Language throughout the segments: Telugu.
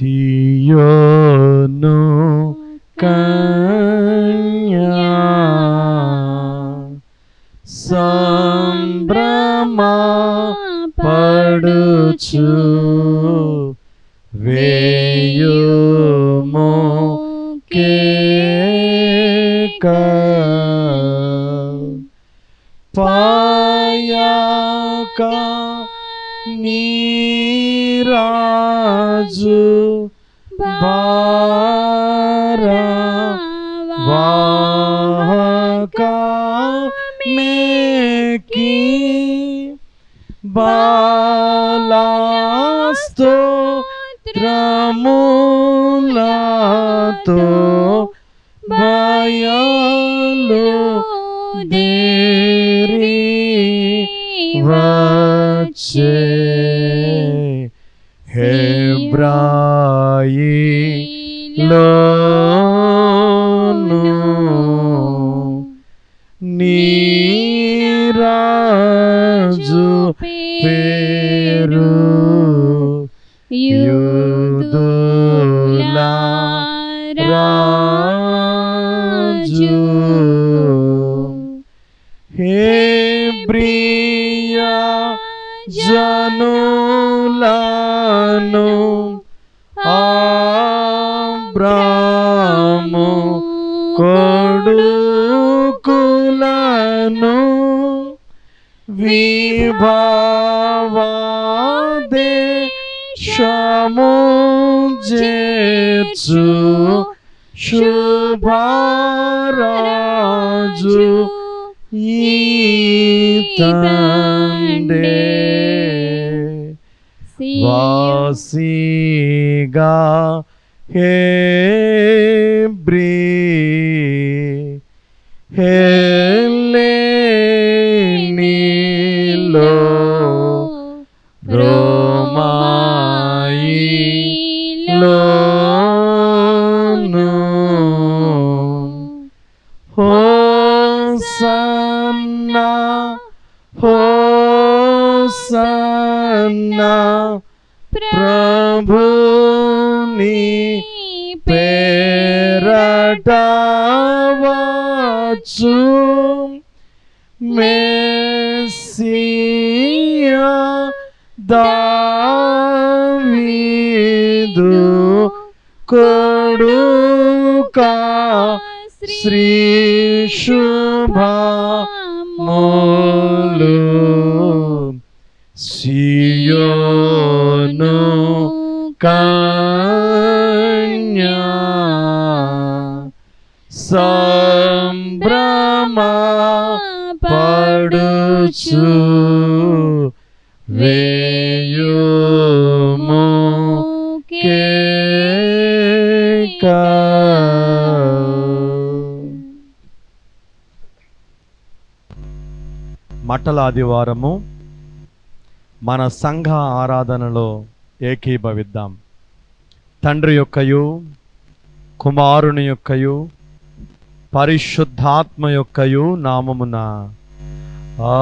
సియోను కన్యా సంభ్రమా పడుచు వేయుము కేక పాయాక నీరాజు బారా వాహక మేకి బాలాస్తో త్రములతో బయలు దేరి వచ్చే హెబ్రాయి లోను నీరాజు పేరు యూదుల రాజు హేబ్రియా జనులను ఆబ్రాము కొడుకులను విభావాదే శము జేచు శుభారాజు ఈతండే వాసిగా హేబ్రీ హెల్లెనీలో రోమాయిలోను హోసన్నా హోసన్నా ప్రభుని పేరటవచ్చు మెస్సియా దావీదు కొడుకా శ్రీ శుభములు సియోను కన్యా సంభ్రమా పడుచు వేయుము కేక మట్టల ఆదివారము మన సంఘ ఆరాధనలో ఏకీభవిద్దాం తండ్రి యొక్కయు కుమారుని యొక్కయు పరిశుద్ధాత్మ యొక్కయు నామమున ఆ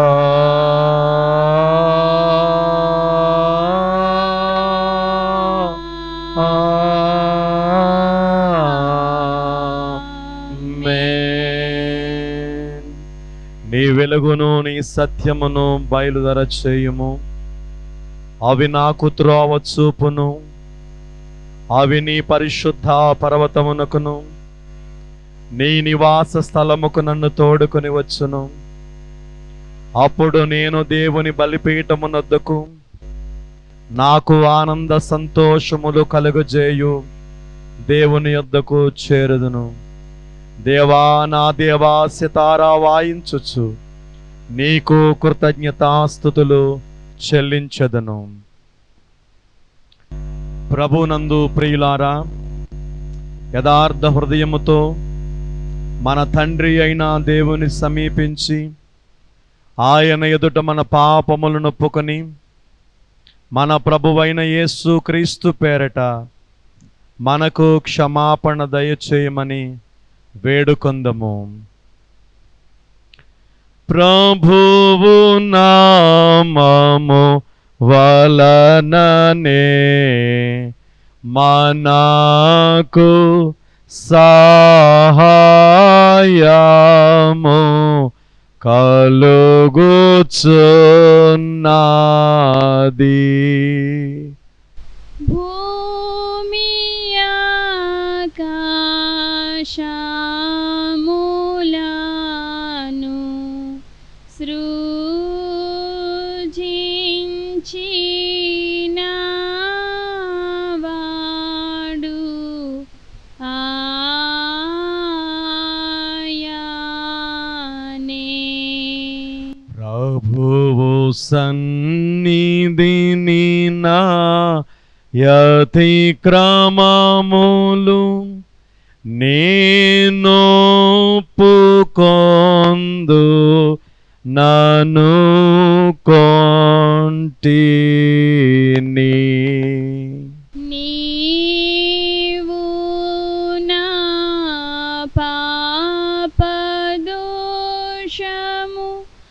ఆమేన్. నీ వెలుగును నీ సత్యమును బయలుదర చేయుము అవి నాకు త్రోవ చూపును అవి నీ పరిశుద్ధ పర్వతమునకును నీ నివాస స్థలముకు నన్ను తోడుకొని వచ్చును అప్పుడు నేను దేవుని బలిపీఠమునొద్దకు నాకు ఆనంద సంతోషములు కలుగజేయు దేవుని యొద్దకు చేరుదును దేవా నా దేవా సితారా వాయించుచు నీకు కృతజ్ఞతాస్థుతులు చెల్లించదను ప్రభునందు ప్రియులారా యథార్థ హృదయముతో మన తండ్రి అయిన దేవుని సమీపించి ఆయన ఎదుట మన పాపములు నొప్పుకొని మన ప్రభువైన యేసు క్రీస్తు పేరట మనకు క్షమాపణ దయచేయమని వేడుకొందము ప్రభువు నామము వలననే మనకు సహాయము కలుగుచున్నది భూమి ఆకాశములను సృజించిన వాడు ఆయనే ప్రభువు సన్నిధిని నా యతి క్రమములు నేను పుకొందు నను కొంటిని నీవు నా పాపదోషము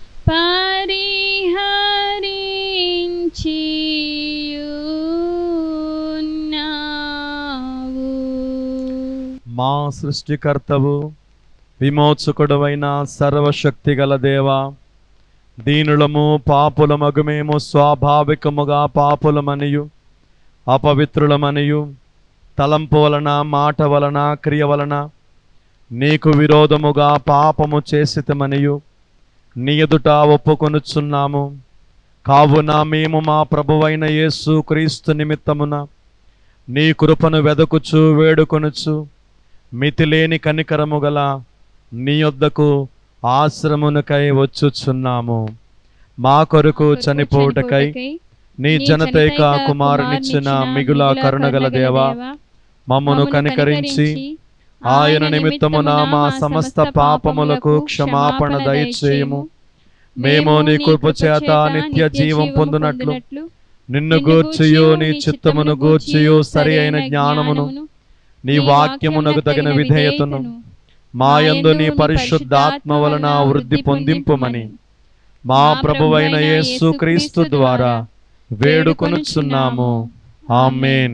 పరిహరించియున్నావు మా సృష్టికర్తవు విమోచకుడవైన సర్వశక్తి గల దేవా దీనులము పాపులమగుమేమో స్వాభావికముగా పాపులమనియు అపవిత్రులమనియు తలంపు వలన మాట వలన క్రియ వలన నీకు విరోధముగా పాపము చేసితమనియు నీ ఎదుట ఒప్పుకొనుచున్నాము కావున మేము మా ప్రభువైన యేసు క్రీస్తు నిమిత్తమున నీ కృపను వెదకుచు వేడుకొనుచు మితిలేని కనికరము గల నీ యొద్దకు ఆశ్రమునకై వచ్చుచున్నాము మా కొరకు చనిపోవుటకై నీ జనతైక కుమారునిచ్చిన మిగుల కరుణగల దేవా మమ్మను కనికరించి ఆయన నిమిత్తమున మా సమస్త పాపములకు క్షమాపణ దయచేయము మేము నీ కృప చేత నిత్య జీవం పొందునట్లు నిన్ను గూర్చియో నీ చిత్తమును గూర్చియో సరి అయిన జ్ఞానమును నీ వాక్యమునకు తగిన విధేయతను మాయందు నీ పరిశుద్ధాత్మ వలన వృద్ధి పొందింపుమని మా ప్రభువైన యేసు క్రీస్తు ద్వారా వేడుకొనుచున్నాము ఆమేన్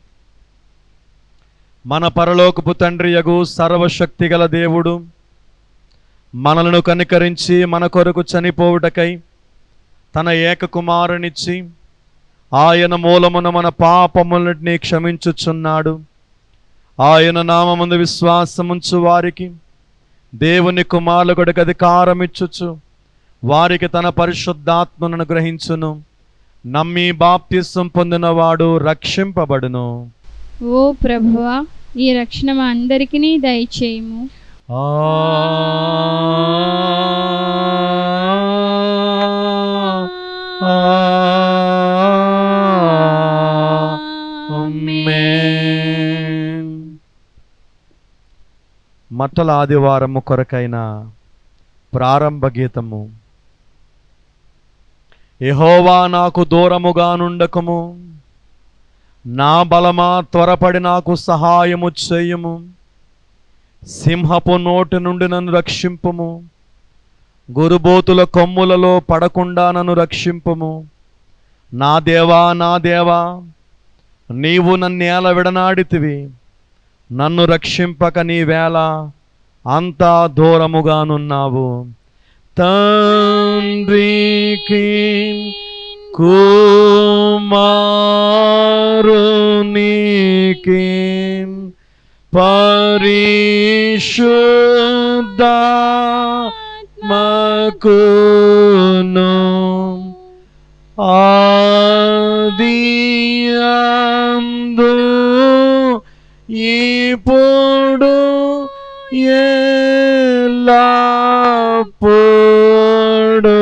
మన పరలోకపు తండ్రియగు సర్వశక్తిగల దేవుడు మనలను కనికరించి మన కొరకు చనిపోవుటకై తన ఏక కుమారునిచ్చి ఆయన మూలమున మన పాపములన్నిటినీ క్షమించుచున్నాడు ఆయన నామముందు విశ్వాసముంచు వారికి దేవుని కుమారులకు అధికారం ఇచ్చుచు వారికి తన పరిశుద్ధాత్మను గ్రహించును నమ్మి బాప్తిసం పొందినవాడు రక్షింపబడును ఓ ప్రభువా ఈ రక్షణ మా అందరికీ దయచేయము ఆ ఆమేన్. మట్టల ఆదివారము కొరకైన ప్రారంభ గీతము యెహోవా నాకు దూరముగా నుండకము నా బలమా త్వరపడి నాకు సహాయము చేయము సింహపు నోటి నుండి నన్ను రక్షింపుము గురుబోతుల కొమ్ములలో పడకుండా నన్ను రక్షింపుము నా దేవా నా దేవా నీవు నన్నేల విడనాడితివి నన్ను రక్షింపక నీ వేళ అంతా దూరముగానున్నావు తండ్రికి కుమారునికి పరిశుద్ధ మకును ఆదియందు ఇప్పుడు ఎల్లప్పుడు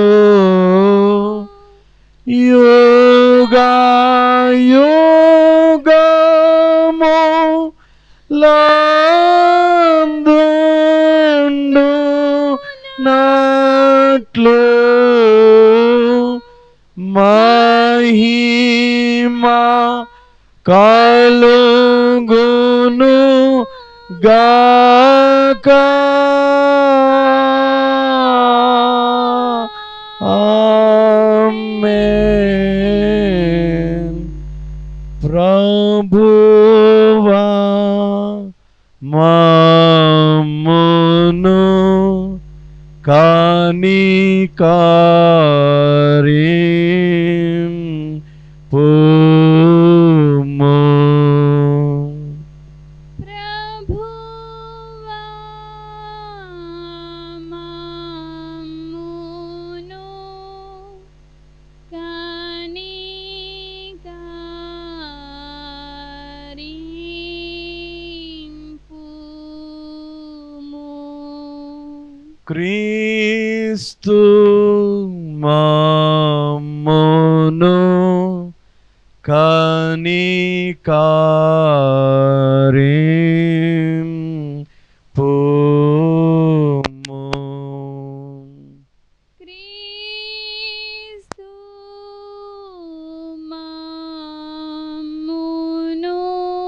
యుగా యుగము లందుండు నట్లు మహిమా కలుగును గాక ఆమేన్ ప్రభు కనికరిం పుము ప్రభువా మమ్మును కనికరింపుము. క్రీస్తు మమ్మును కనికరిం పుము క్రీస్తు మమ్మును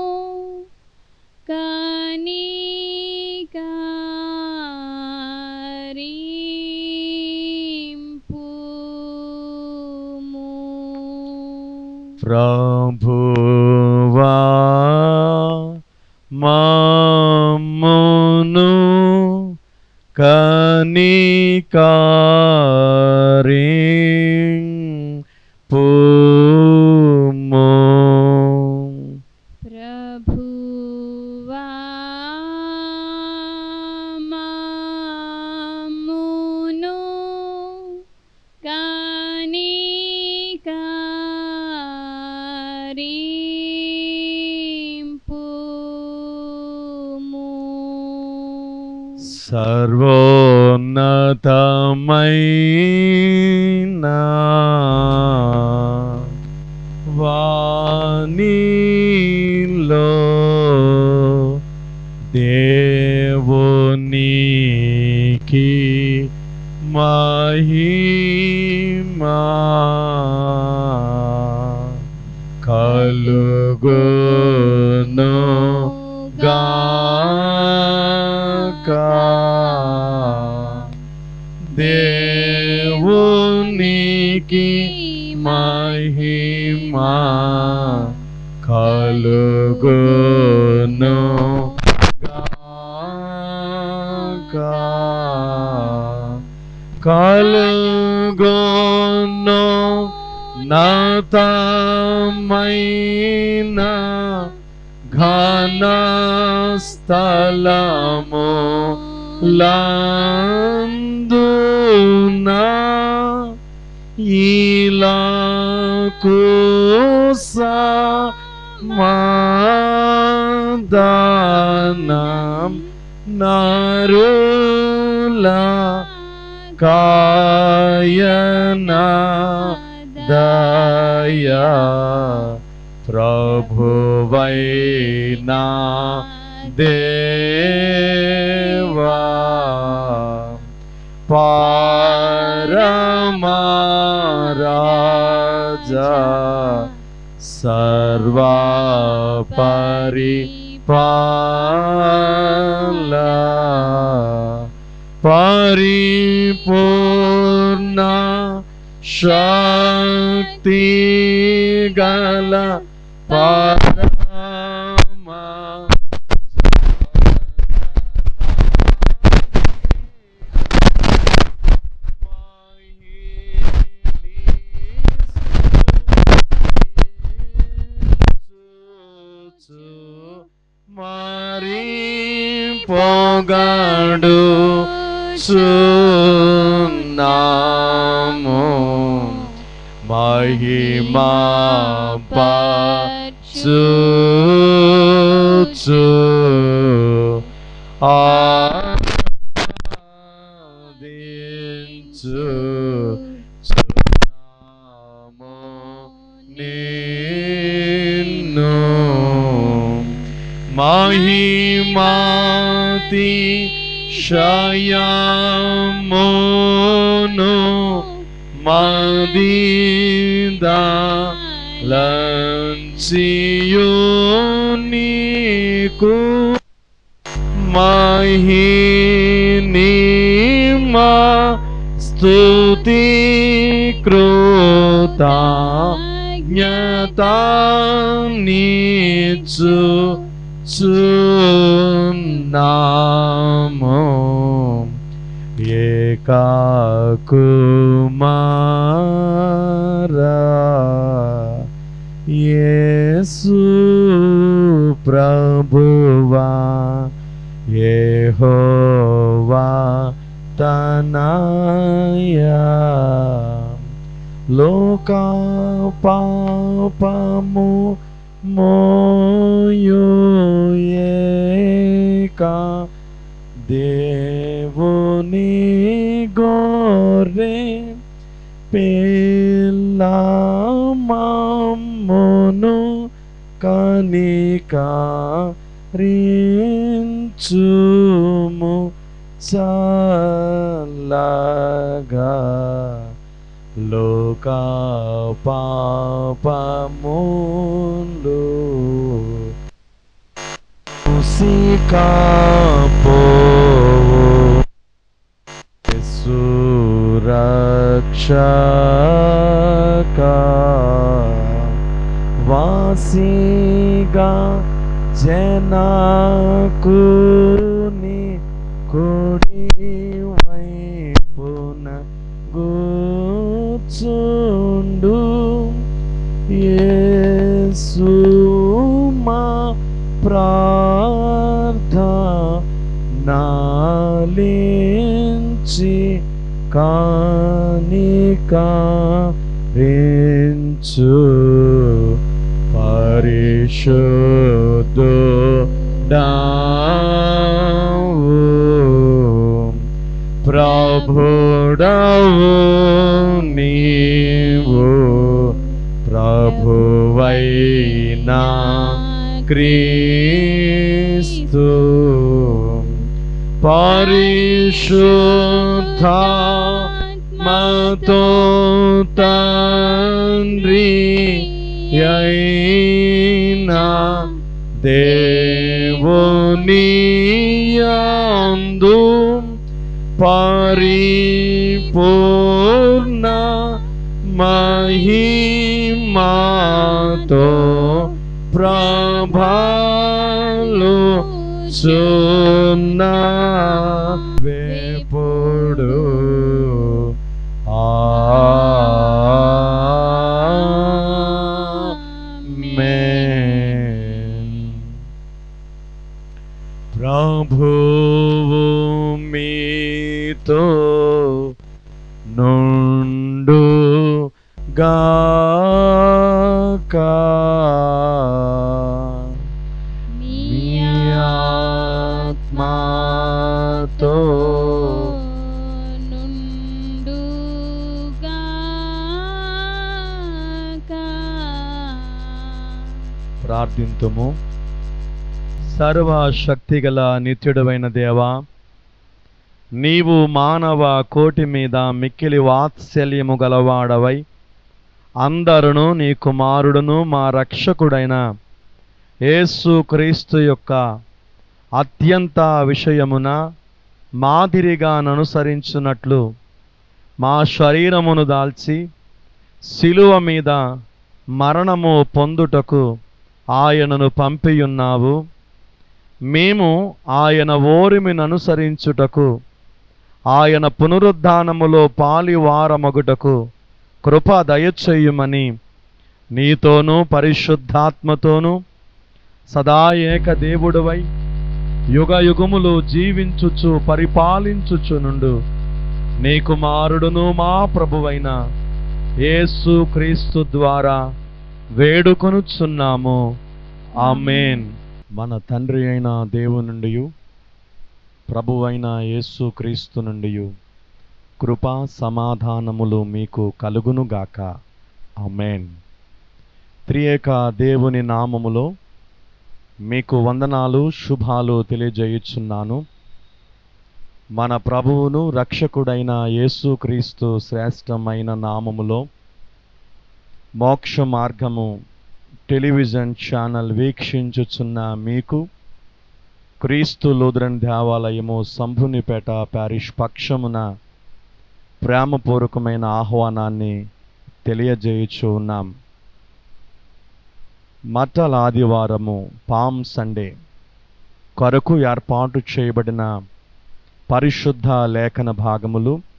కనికరింపుము. ప్రభువా మమ్మును కనికరిం పుము ప్రభువా మమ్మును కనికరింపుము. సర్వోన్నతమైన వాణిలో దేవునికి మహిమా కలుగును గాక దేవునికి మహిమా కలుగును గాక కలుగును నతమైన ఘన స్థలము లందునా సమాధానం నరులా కాయన దయా ప్రభువైనా దేవా పరమారాజా సర్వపరి పాల పరిపూర్ణ శక్తి గల పరమా మరి పొగడు సున్నాము మహిమా పచ్చు ఆదించు సున్నాము నిన్ను మహిమాతి శయమును మదిదా లంచియు నీకు మహినిమా స్తుతి కృతా జ్ఞతానిచు చున్నాము కుమారా యేసు ప్రభువా యెహోవా తనయా లోక పాపము మోయోయేక దేవుని గోరే పిల్లమమ్మును కనికరించుము చల్లగా లోక పాపములు సికాపో సురక్షక వాసిగా జనకుని కుడి వైపున కూర్చుండు యేసుమా ప్రార్థనాలించి కానికరించు పరిశుద్ధుడావు ప్రభుడవు నీవు ప్రభువైనా క్రీస్తు పరిశుద్ధ మతో తండ్రి అయినా దేవుని యందు పరిపూర్ణ మహిమాతో ప్రభాలు సున్నా వేపుడు ఆమేన్. ప్రభువు మీతో నుండు గాక మీ ఆత్మతో ప్రార్థింతుము సర్వశక్తిగల నిత్యుడవైన దేవా నీవు మానవ కోటి మీద మిక్కిలి వాత్సల్యము గలవాడవై అందరును నీ కుమారుడును మా రక్షకుడైన యేసు క్రీస్తు యొక్క అత్యంత విషయమున మాదిరిగా అనుసరించున్నట్లు మా శరీరమును దాల్చి శిలువ మీద మరణము పొందుటకు ఆయనను పంపియున్నావు మేము ఆయన ఓరిమిని అనుసరించుటకు ఆయన పునరుద్ధానములో పాలివారమగుటకు కృప దయచేయుమని నీతోనూ పరిశుద్ధాత్మతోనూ సదా ఏక దేవుడవై యుగ యుగములు జీవించుచు పరిపాలించుచు నుండు నీ కుమారుడును మా ప్రభువైన యేసు క్రీస్తు ద్వారా వేడుకొనుచున్నాము ఆమేన్ మన తండ్రి అయిన దేవు నుండి ప్రభువైన యేసు క్రీస్తు నుండి కృపా సమాధానములు మీకు కలుగునుగాక ఆమేన్ త్రియేక దేవుని నామములో మీకు వందనాలు శుభాలు తెలియజేయుచున్నాను మన ప్రభువును రక్షకుడైన యేసుక్రీస్తు శ్రేష్టమైన నామములో మోక్ష మార్గము టెలివిజన్ ఛానల్ వీక్షించుచున్న మీకు క్రీస్తు లూథరన్ దేవాలయము సంభునిపేట ప్యారిష్ పక్షమున ప్రేమపూర్వకమైన ఆహ్వానాన్ని తెలియజేయుచు ఉన్నాం మటల ఆదివారము పామ్ సండే కొరకు ఏర్పాటు చేయబడిన పరిశుద్ధ లేఖన భాగములు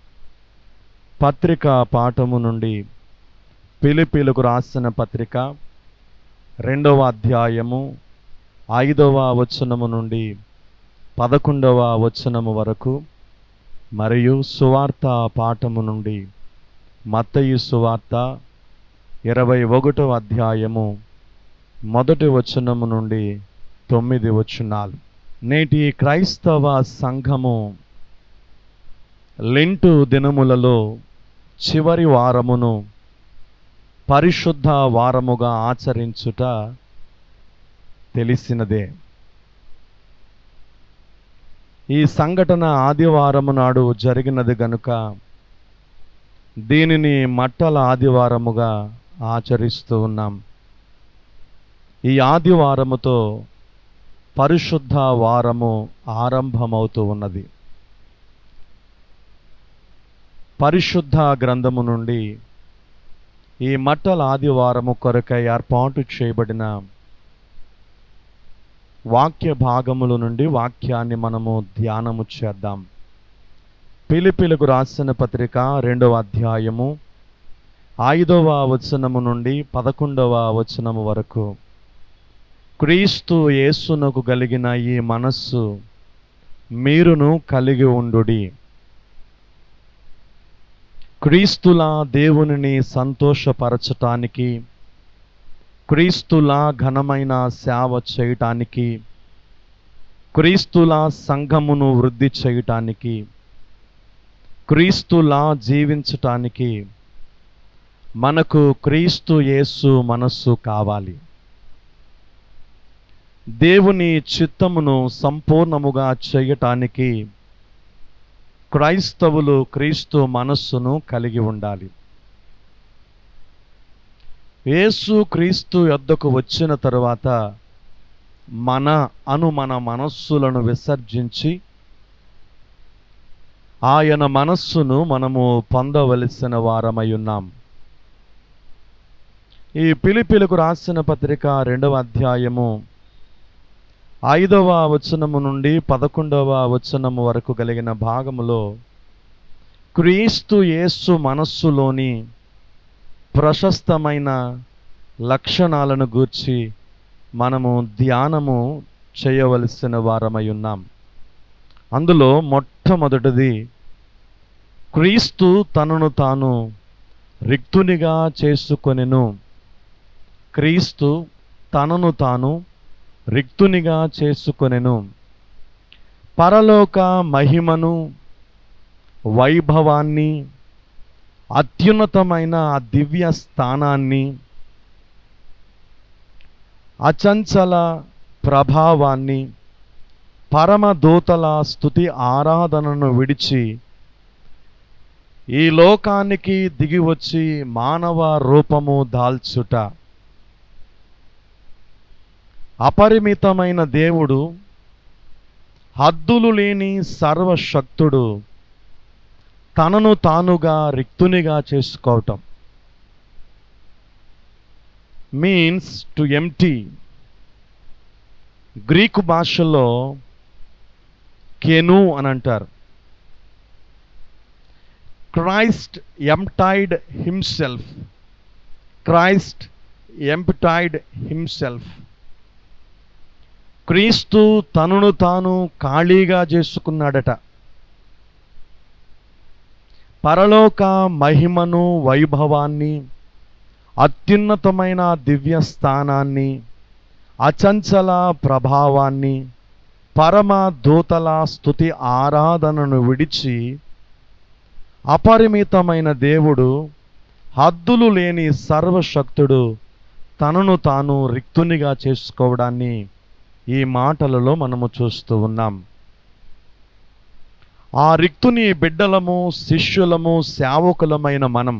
పత్రిక పాఠము నుండి పిలిపిలకు రాసిన పత్రిక రెండవ అధ్యాయము ఐదవ వచనము నుండి పదకొండవ వచనము వరకు మరియు సువార్త పాఠము నుండి మత్తయి సువార్త ఇరవై ఒకటవ అధ్యాయము మొదటి వచనము నుండి తొమ్మిది వచనాలు నేటి క్రైస్తవ సంఘము లెంటు దినములలో చివరి వారమును పరిశుద్ధ వారముగా ఆచరించుట తెలిసినదే ఈ సంఘటన ఆదివారము నాడు జరిగినది గనుక దీనిని మట్టల ఆదివారముగా ఆచరిస్తూ ఉన్నాం ఈ ఆదివారముతో పరిశుద్ధ వారము ఆరంభమవుతూ ఉన్నది పరిశుద్ధ గ్రంథము నుండి ఈ మట్టల ఆదివారము కొరకై ఏర్పాటు చేయబడిన వాక్య భాగముల నుండి వాక్యాన్ని మనము ధ్యానము చేద్దాం పిలిపిలకు రాసిన పత్రిక రెండవ అధ్యాయము ఐదవ వచనము నుండి పదకొండవ వచనము వరకు క్రీస్తు యేసునకు కలిగిన ఈ మనస్సు మీరును కలిగి ఉండుడి క్రీస్తులా దేవునిని సంతోషపరచటానికి క్రీస్తులా ఘనమైన సేవ చేయటానికి క్రీస్తులా సంఘమును వృద్ధి చేయటానికి క్రీస్తులా జీవించటానికి మనకు క్రీస్తు యేసు మనస్సు కావాలి దేవుని చిత్తమును సంపూర్ణముగా చేయటానికి క్రైస్తవులు క్రీస్తు మనస్సును కలిగి ఉండాలి యేసు క్రీస్తు యొద్దకు వచ్చిన తరువాత మన అను మన మనస్సులను విసర్జించి ఆయన మనస్సును మనము పొందవలసిన వారమై ఉన్నాం ఈ పిలిపిలకు రాసిన పత్రిక రెండవ అధ్యాయము ఐదవ వచనము నుండి పదకొండవ వచనము వరకు కలిగిన భాగములో క్రీస్తు యేసు మనస్సులోని ప్రశస్తమైన లక్షణాలను గూర్చి మనము ధ్యానము చేయవలసిన వారమై ఉన్నాం అందులో మొట్టమొదటిది క్రీస్తు తనను తాను రిక్తునిగా చేసుకొనెను క్రీస్తు తనను తాను రిక్తునిగా చేసుకొనెను పరలోక మహిమను వైభవాన్ని అత్యున్నతమైన ఆ దివ్య స్థానాన్ని అచంచల ప్రభావాన్ని పరమదూతల స్థుతి ఆరాధనను విడిచి ఈ లోకానికి దిగి వచ్చి మానవ రూపము దాల్చుట అపరిమితమైన దేవుడు హద్దులు లేని సర్వశక్తుడు తనను తానుగా రిక్తునిగా చేసుకోవటం మీన్స్ టు ఎంటీ గ్రీకు భాషలో కెను అని అంటారు Christ emptied himself Christ emptied himself క్రీస్తు తనను తాను ఖాళీగా చేసుకున్నాడట పరలోక మహిమను వైభవాన్ని అత్యున్నతమైన దివ్య స్థానాన్ని అచంచల ప్రభావాన్ని పరమ దూతల స్థుతి ఆరాధనను విడిచి అపరిమితమైన దేవుడు హద్దులు లేని సర్వశక్తుడు తనను తాను రిక్తునిగా చేసుకోవడాన్ని ఈ మాటలలో మనము చూస్తూ ఉన్నాం ఆ రిక్తుని బిడ్డలము శిష్యులము సేవకులమైన మనం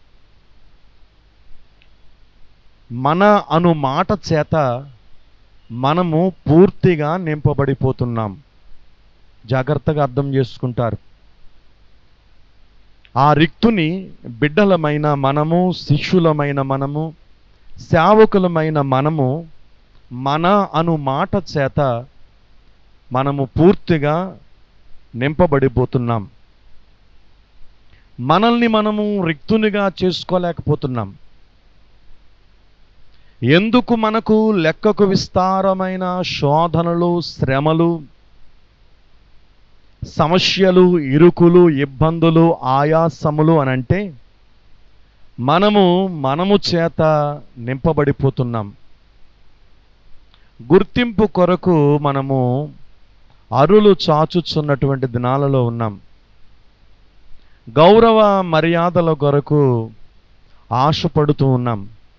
మన అను మాట చేత మనము పూర్తిగా నింపబడిపోతున్నాం జాగ్రత్తగా అర్థం చేసుకుంటారు ఆ రిక్తుని బిడ్డలమైన మనము శిష్యులమైన మనము సేవకులమైన మనము మన అను మాట చేత మనము పూర్తిగా నింపబడిపోతున్నాం మనల్ని మనము రిక్తునిగా చేసుకోలేకపోతున్నాం ఎందుకు మనకు లెక్కకు విస్తారమైన శోధనలు శ్రమలు సమస్యలు ఇరుకులు ఇబ్బందులు ఆయాసములు అని అంటే మనము మనము చేత నింపబడిపోతున్నాం గుర్తింపు కొరకు మనము అరులు చాచుచున్నటువంటి దినాలలో ఉన్నాం గౌరవ మర్యాదల కొరకు ఆశపడుతూ ఉన్నాం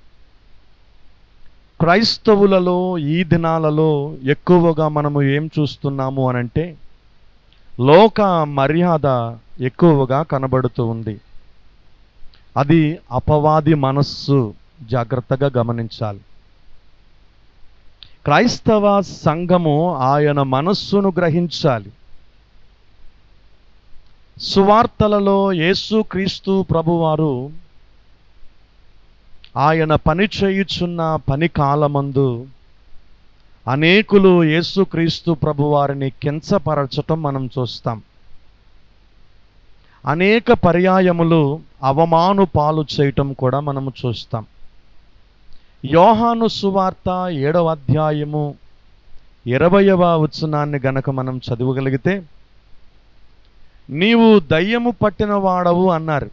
క్రైస్తవులలో ఈ దినాలలో ఎక్కువగా మనము ఏం చూస్తున్నాము అనంటే లోక మర్యాద ఎక్కువగా కనబడుతూ ఉంది అది అపవాది మనస్సు జాగ్రత్తగా గమనించాలి క్రైస్తవ సంఘము ఆయన మనస్సును గ్రహించాలి సువార్తలలో యేసుక్రీస్తు ప్రభువారు ఆయన పని చేయుచున్న పని కాలమందు అనేకులు యేసుక్రీస్తు ప్రభువారిని కించపరచటం మనం చూస్తాం అనేక పర్యాయములు అవమాను పాలు చేయటం కూడా మనము చూస్తాం యోహాను సువార్త ఏడవ అధ్యాయము ఇరవయవ వచనాన్ని గనక మనం చదవగలిగితే నీవు దయ్యము పట్టిన వాడవు అన్నారు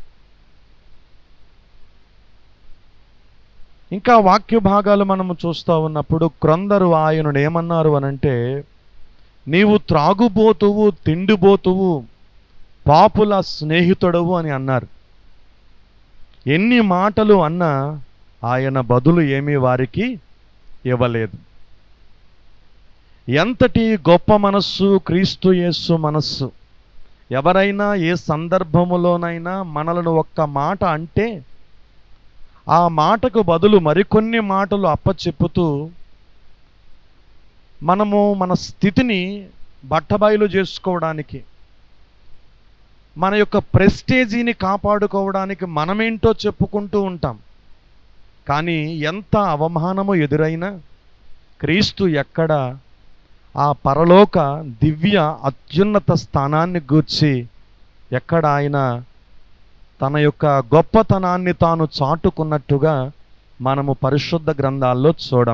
ఇంకా వాక్య భాగాలు మనము చూస్తూ ఉన్నప్పుడు కొందరు ఆయనను ఏమన్నారు అనంటే నీవు త్రాగుబోతువు తిండిబోతువు పాపుల స్నేహితుడవు అని అన్నారు ఎన్ని మాటలు అన్నా ఆయన బదులు ఏమీ వారికి ఇవ్వలేదు ఎంతటి గొప్ప మనస్సు క్రీస్తు యేసు మనస్సు ఎవరైనా ఏ సందర్భములోనైనా మనలను ఒక్క మాట అంటే ఆ మాటకు బదులు మరికొన్ని మాటలు అప్పచెప్పుతూ మనము మన స్థితిని బట్టబయలు చేసుకోవడానికి మన యొక్క ప్రెస్టేజీని కాపాడుకోవడానికి మనమేంటో చెప్పుకుంటూ ఉంటాం కానీ ఎంత అవమానము ఎదురైనా క్రీస్తు ఎక్కడ ఆ పరలోక దివ్య అత్యున్నత స్థానాన్ని గూర్చి ఎక్కడ ఆయన తన యొక్క గొప్పతనాన్ని తాను చాటుకున్నట్టుగా మనము పరిశుద్ధ గ్రంథాల్లో చూడం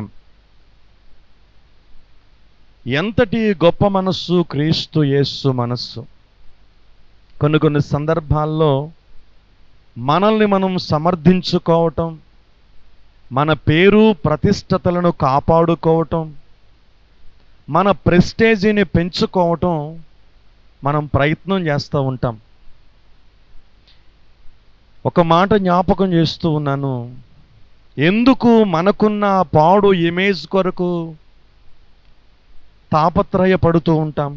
ఎంతటి గొప్ప మనస్సు క్రీస్తు యేసు మనస్సు కొన్ని కొన్ని సందర్భాల్లో మనల్ని మనం సమర్థించుకోవటం మన పేరు ప్రతిష్టతలను కాపాడుకోవటం మన ప్రెస్టేజీని పెంచుకోవటం మనం ప్రయత్నం చేస్తూ ఉంటాం ఒక మాట జ్ఞాపకం చేస్తూ ఉన్నాను ఎందుకు మనకున్న పాడు ఇమేజ్ కొరకు తాపత్రయపడుతూ ఉంటాం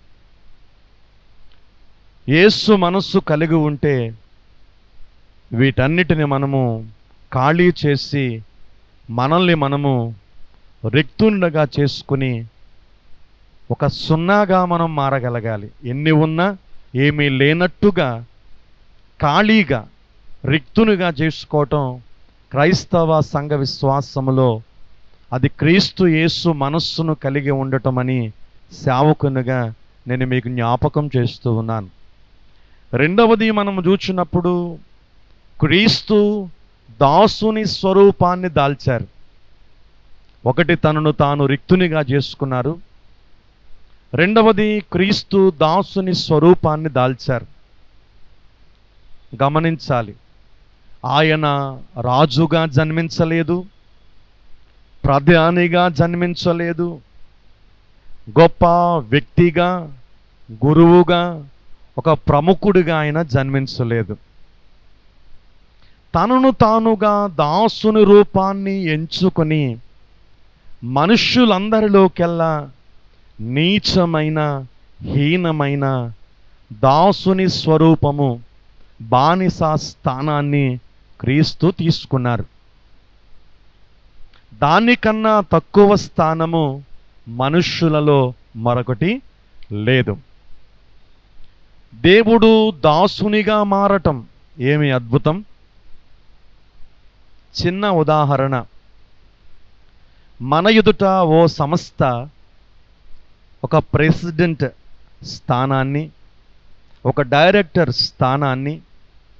యేసు మనస్సు కలిగి ఉంటే వీటన్నిటిని మనము ఖాళీ చేసి మనల్ని మనము రిక్తుండగా చేసుకుని ఒక సున్నాగా మనం మారగలగాలి ఎన్ని ఉన్నా ఏమీ లేనట్టుగా ఖాళీగా రిక్తునిగా చేసుకోవటం క్రైస్తవ సంఘ విశ్వాసములో అది క్రీస్తు యేసు మనస్సును కలిగి ఉండటం అని సేవకునిగా నేను మీకు జ్ఞాపకం చేస్తూ ఉన్నాను రెండవది మనం చూచినప్పుడు క్రీస్తు దాసుని స్వరూపాన్ని దాల్చారు ఒకటి తనను తాను రిక్తునిగా చేసుకున్నారు రెండవది క్రీస్తు దాసుని స్వరూపాన్ని దాల్చారు గమనించాలి ఆయన రాజుగా జన్మించలేదు ప్రధానిగా జన్మించలేదు గొప్ప వ్యక్తిగా గురువుగా ఒక ప్రముఖుడిగా ఆయన జన్మించలేదు తనను తానుగా దాసుని రూపాన్ని ఎంచుకొని మనుష్యులందరిలోకెల్లా నీచమైన హీనమైన దాసుని స్వరూపము బానిస స్థానాన్ని క్రీస్తు తీసుకున్నారు దానికన్నా తక్కువ స్థానము మనుష్యులలో మరొకటి లేదు దేవుడు దాసునిగా మారటం ఏమి అద్భుతం చిన్న ఉదాహరణ మన ఎదుట ఓ సంస్థ ఒక ప్రెసిడెంట్ స్థానాన్ని ఒక డైరెక్టర్ స్థానాన్ని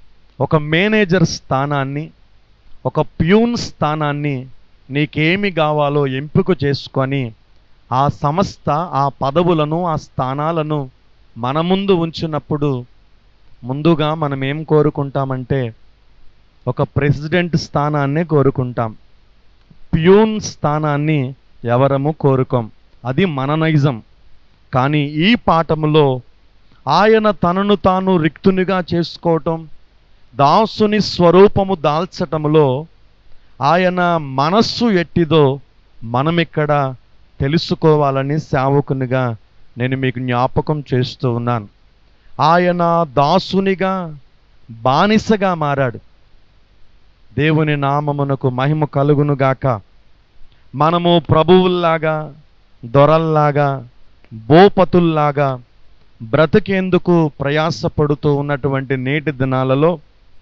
ఒక మేనేజర్ స్థానాన్ని ఒక ప్యూన్ స్థానాన్ని నీకేమి కావాలో ఎంపిక చేసుకొని ఆ సంస్థ ఆ పదవులను ఆ స్థానాలను మన ముందు ఉంచినప్పుడు ముందుగా మనం ఏం కోరుకుంటామంటే ఒక ప్రెసిడెంట్ స్థానాన్నే కోరుకుంటాం ప్యూన్ స్థానాన్ని ఎవరము కోరుకోం అది మన నైజం కానీ ఈ పాఠములో ఆయన తనను తాను రిక్తునిగా చేసుకోవటం దాసుని స్వరూపము దాల్చటములో ఆయన మనస్సు ఎట్టిదో మనమిక్కడ తెలుసుకోవాలని సేవకునిగా నేను మీకు జ్ఞాపకం చేస్తూ ఉన్నాను ఆయన దాసునిగా బానిసగా మారాడు దేవుని నామమునకు మహిమ కలుగునుగాక మనము ప్రభువుల్లాగా దొరల్లాగా భూపతుల్లాగా బ్రతికేందుకు ప్రయాసపడుతూ ఉన్నటువంటి నేటి దినాలలో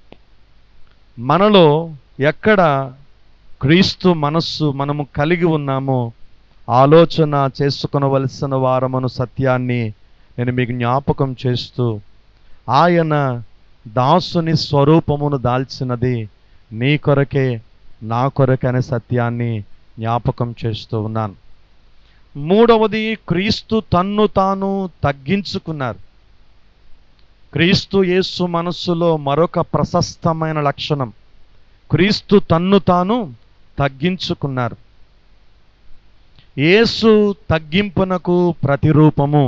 మనలో ఎక్కడ క్రీస్తు మనస్సు మనము కలిగి ఉన్నామో ఆలోచన చేసుకొనవలసిన వారమను సత్యాన్ని నేను మీకు జ్ఞాపకం చేస్తూ ఆయన దాసుని స్వరూపమును దాల్చినది నీ కొరకే నా కొరకే అనే సత్యాన్ని జ్ఞాపకం చేస్తూ ఉన్నాను మూడవది క్రీస్తు తన్ను తాను తగ్గించుకున్నారు క్రీస్తు యేసు మనస్సులో మరొక ప్రశస్తమైన లక్షణం క్రీస్తు తన్ను తాను తగ్గించుకున్నారు యేసు తగ్గింపునకు ప్రతిరూపము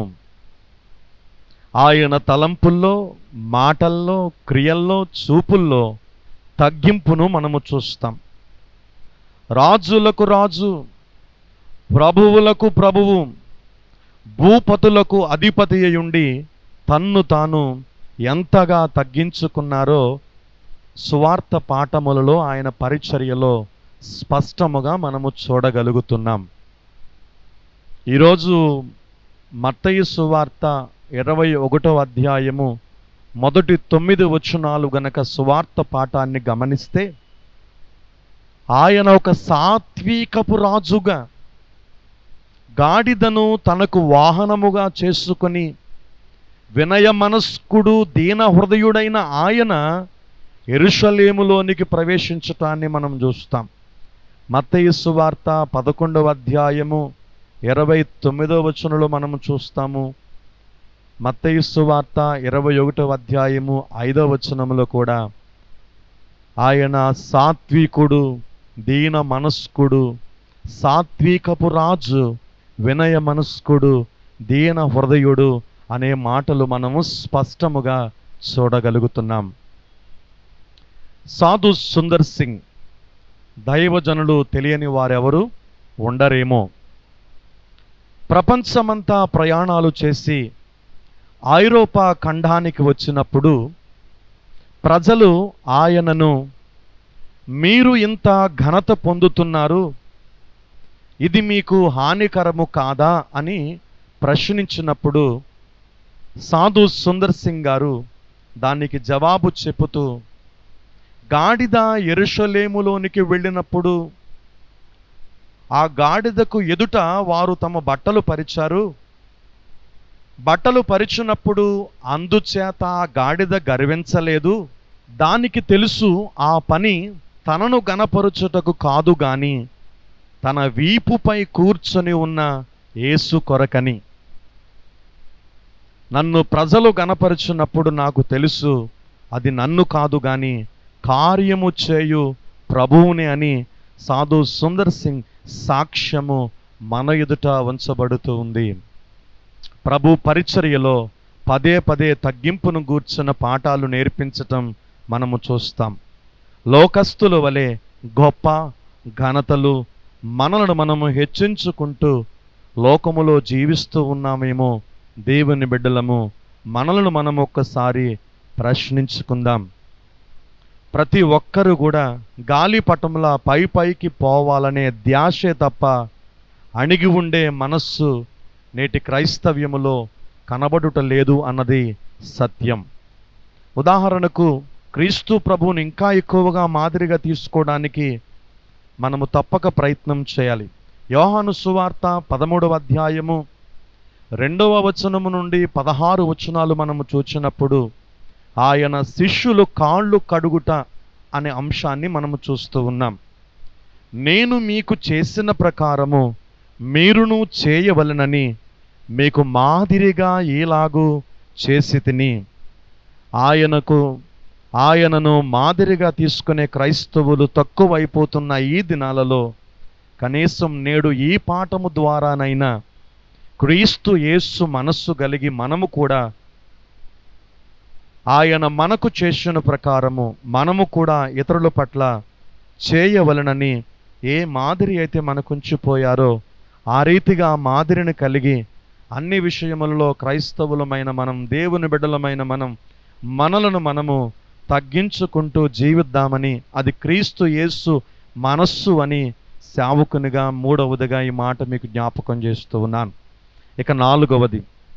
ఆయన తలంపుల్లో మాటల్లో క్రియల్లో చూపుల్లో తగ్గింపును మనము చూస్తాం రాజులకు రాజు ప్రభువులకు ప్రభువు భూపతులకు అధిపతి అయ్యుండి తన్ను తాను ఎంతగా తగ్గించుకున్నారో సువార్త పాఠములలో ఆయన పరిచర్యలో స్పష్టముగా మనము చూడగలుగుతున్నాం ఈరోజు మత్తయి సువార్త ఇరవై ఒకటో అధ్యాయము మొదటి తొమ్మిది వచనాలు గనక సువార్త పాఠాన్ని గమనిస్తే ఆయన ఒక సాత్వికపు రాజుగా గాడిదను తనకు వాహనముగా చేసుకొని వినయ మనస్కుడు దీన హృదయుడైన ఆయన ఎరుషలేములోనికి ప్రవేశించటాన్ని మనం చూస్తాం మత్తయి సువార్త పదకొండవ అధ్యాయము ఇరవై తొమ్మిదవ వచనంలో మనం చూస్తాము మత్తయి సువార్త ఇరవై ఒకటవ అధ్యాయము ఐదవ వచనములో కూడా ఆయన సాత్వికుడు దీన మనస్కుడు సాత్వికపు రాజు వినయ మనస్కుడు దీన హృదయుడు అనే మాటలు మనము స్పష్టముగా చూడగలుగుతున్నాం సాధు సుందర్ సింగ్ దైవజనులు తెలియని వారెవరు ఉండరేమో ప్రపంచమంతా ప్రయాణాలు చేసి ఐరోపా ఖండానికి వచ్చినప్పుడు ప్రజలు ఆయనను మీరు ఇంత ఘనత పొందుతున్నారు ఇది మీకు హానికరము కాదా అని ప్రశ్నించినప్పుడు సాధు సుందర్ సింగ్ గారు దానికి జవాబు చెబుతూ గాడిద ఎరుషలేములోనికి వెళ్ళినప్పుడు ఆ గాడిదకు ఎదుట వారు తమ బట్టలు పరిచారు బట్టలు పరిచినప్పుడు అందుచేత ఆ గాడిద గర్వించలేదు దానికి తెలుసు ఆ పని తనను గనపరుచుటకు కాదు గాని తన వీపుపై కూర్చొని ఉన్న యేసు కొరకని నన్ను ప్రజలు గనపరుచున్నప్పుడు నాకు తెలుసు అది నన్ను కాదు గాని కార్యము చేయు ప్రభువుని అని సాధు సుందర్ సింగ్ సాక్ష్యము మన ఎదుట ఉంచబడుతూ ఉంది ప్రభు పరిచర్యలో పదే పదే తగ్గింపును గూర్చిన పాఠాలు నేర్పించటం మనము చూస్తాం లోకస్తుల వలె గొప్ప ఘనతలు మనలను మనము హెచ్చించుకుంటూ లోకములో జీవిస్తూ ఉన్నామేమో దేవుని బిడ్డలము మనలను మనం ఒక్కసారి ప్రశ్నించుకుందాం ప్రతి ఒక్కరూ కూడా గాలిపటంలా పై పైకి పోవాలనే ధ్యాసే తప్ప అణిగి ఉండే మనస్సు నేటి క్రైస్తవ్యములో కనబడుట లేదు అన్నది సత్యం ఉదాహరణకు క్రీస్తు ప్రభువుని ఇంకా ఎక్కువగా మాదిరిగా తీసుకోవడానికి మనము తప్పక ప్రయత్నం చేయాలి యోహాను సువార్త పదమూడవ అధ్యాయము రెండవ వచనము నుండి పదహారు వచనాలు మనము చూచినప్పుడు ఆయన శిష్యులు కాళ్ళు కడుగుట అనే అంశాన్ని మనము చూస్తూ ఉన్నాం నేను మీకు చేసిన ప్రకారము మీరును చేయవలనని మీకు మాదిరిగా ఈలాగు చేసి తిని ఆయనకు ఆయనను మాదిరిగా తీసుకునే క్రైస్తవులు తక్కువైపోతున్న ఈ దినాలలో కనీసం నేడు ఈ పాఠము ద్వారానైనా క్రీస్తు యేసు మనస్సు కలిగి మనము కూడా ఆయన మనకు చేసిన ప్రకారము మనము కూడా ఇతరుల పట్ల చేయవలనని ఏ మాదిరి అయితే మనకుంచిపోయారో ఆ రీతిగా ఆ మాదిరిని కలిగి అన్ని విషయములలో క్రైస్తవులమైన మనం దేవుని బిడ్డలమైన మనం మనలను మనము తగ్గించుకుంటూ జీవిద్దామని అది క్రీస్తు యేసు మనస్సు అని సేవకునిగా మూడవదిగా ఈ మాట మీకు జ్ఞాపకం చేస్తూ ఉన్నాను ఇక నాలుగవది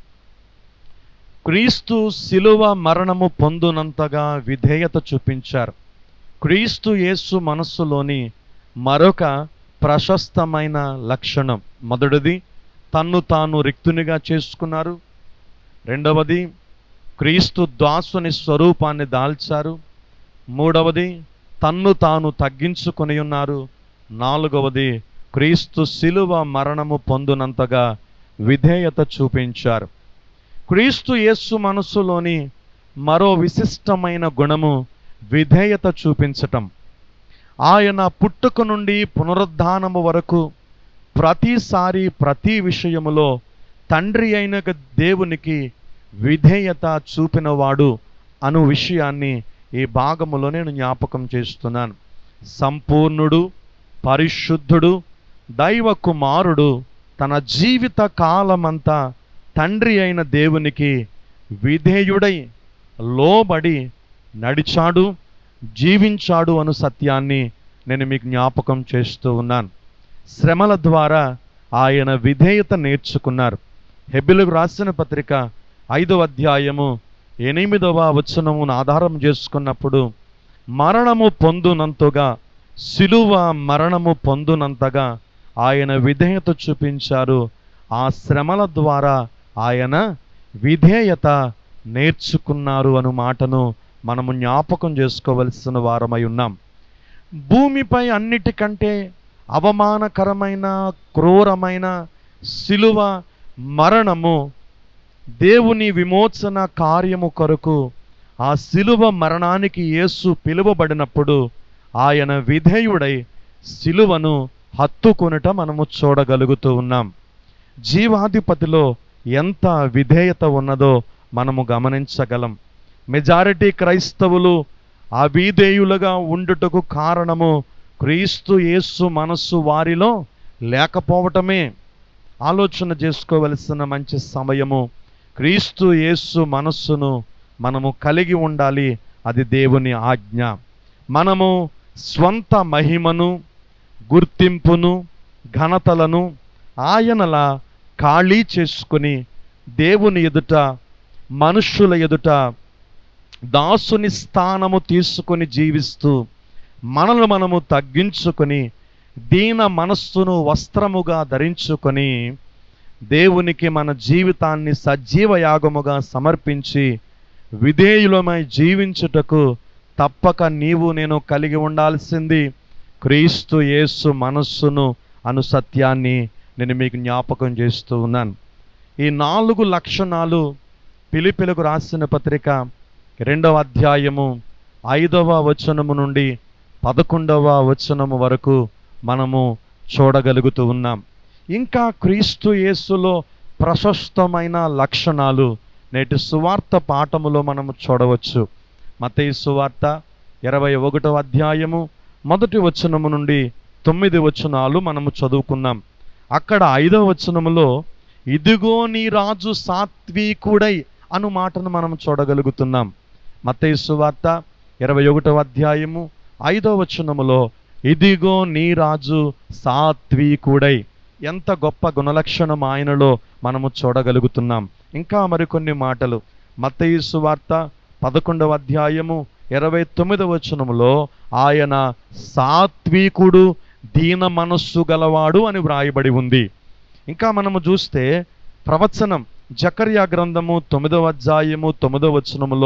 క్రీస్తు శిలువ మరణము పొందునంతగా విధేయత చూపించారు క్రీస్తు యేసు మనస్సులోని మరొక ప్రశస్తమైన లక్షణం మొదటిది తన్ను తాను రిక్తునిగా చేసుకున్నారు రెండవది క్రీస్తు దాసుని స్వరూపాన్ని దాల్చారు మూడవది తన్ను తాను తగ్గించుకొని ఉన్నారు నాలుగవది క్రీస్తు శిలువ మరణము పొందునంతగా విధేయత చూపించారు క్రీస్తు యేసు మనస్సులోని మరో విశిష్టమైన గుణము విధేయత చూపించటం ఆయన పుట్టుక నుండి పునరుద్ధానము వరకు ప్రతిసారి ప్రతి విషయములో తండ్రి అయిన దేవునికి విధేయత చూపినవాడు అను విషయాన్ని ఈ భాగములో నేను జ్ఞాపకం చేస్తున్నాను సంపూర్ణుడు పరిశుద్ధుడు దైవ కుమారుడు తన జీవిత కాలమంతా తండ్రి అయిన దేవునికి విధేయుడై లోబడి నడిచాడు జీవించాడు అను సత్యాన్ని నేను మీకు జ్ఞాపకం చేస్తూ ఉన్నాను శ్రమల ద్వారా ఆయన విధేయత నేర్చుకున్నారు హెబిలకు రాసిన పత్రిక ఐదవ అధ్యాయము ఎనిమిదవ వచనమును ఆధారం చేసుకున్నప్పుడు మరణము పొందునంతగా శిలువ మరణము పొందునంతగా ఆయన విధేయత చూపించారు ఆ శ్రమల ద్వారా ఆయన విధేయత నేర్చుకున్నారు అను మాటను మనము జ్ఞాపకం చేసుకోవలసిన వారమై ఉన్నాం భూమిపై అన్నిటికంటే అవమానకరమైన క్రూరమైన శిలువ మరణము దేవుని విమోచన కార్యము కొరకు ఆ శిలువ మరణానికి యేసు పిలువబడినప్పుడు ఆయన విధేయుడై శిలువను హత్తుకొనుట మనము చూడగలుగుతూ ఉన్నాం జీవాధిపతిలో ఎంత విధేయత ఉన్నదో మనము గమనించగలం మెజారిటీ క్రైస్తవులు అవిధేయులుగా ఉండుటకు కారణము క్రీస్తు యేసు మనస్సు వారిలో లేకపోవటమే ఆలోచన చేసుకోవలసిన మంచి సమయము క్రీస్తు యేసు మనస్సును మనము కలిగి ఉండాలి అది దేవుని ఆజ్ఞ మనము స్వంత మహిమను గుర్తింపును ఘనతలను ఆయనలా ఖాళీ చేసుకుని దేవుని ఎదుట మనుష్యుల ఎదుట దాసుని స్థానము తీసుకొని జీవిస్తూ మనల్ని మనము తగ్గించుకొని దీన మనస్సును వస్త్రముగా ధరించుకొని దేవునికి మన జీవితాన్ని సజీవ యాగముగా సమర్పించి విధేయులమై జీవించుటకు తప్పక నీవు నేను కలిగి ఉండాల్సింది క్రీస్తు యేసు మనస్సును అను సత్యాన్ని నేను మీకు జ్ఞాపకం చేస్తూ ఉన్నాను ఈ నాలుగు లక్షణాలు పిలిపిలకు రాసిన పత్రిక రెండవ అధ్యాయము ఐదవ వచనము నుండి పదకొండవ వచనము వరకు మనము చూడగలుగుతూ ఉన్నాం ఇంకా క్రీస్తు యేసులో ప్రశస్తమైన లక్షణాలు నేటి సువార్త పాఠములో మనము చూడవచ్చు మతయి సువార్త ఇరవై ఒకటవ అధ్యాయము మొదటి వచనము నుండి తొమ్మిది వచనాలు మనము చదువుకున్నాం అక్కడ ఐదవ వచనములో ఇదిగో నీ రాజు సాత్వికుడై అను మాటను మనం చూడగలుగుతున్నాం మత్తయి సువార్త ఇరవై ఒకటవ అధ్యాయము ఐదవ వచనములో ఇదిగో నీ రాజు సాత్వికుడై ఎంత గొప్ప గుణలక్షణం ఆయనలో మనము చూడగలుగుతున్నాం ఇంకా మరికొన్ని మాటలు మత్తయి సువార్త పదకొండవ అధ్యాయము ఇరవై తొమ్మిదవ వచనములో ఆయన సాత్వికుడు దీన మనస్సు గలవాడు అని వ్రాయబడి ఉంది ఇంకా మనము చూస్తే ప్రవచనం జకర్యా గ్రంథము తొమ్మిదవ అధ్యాయము తొమ్మిదవ వచనములో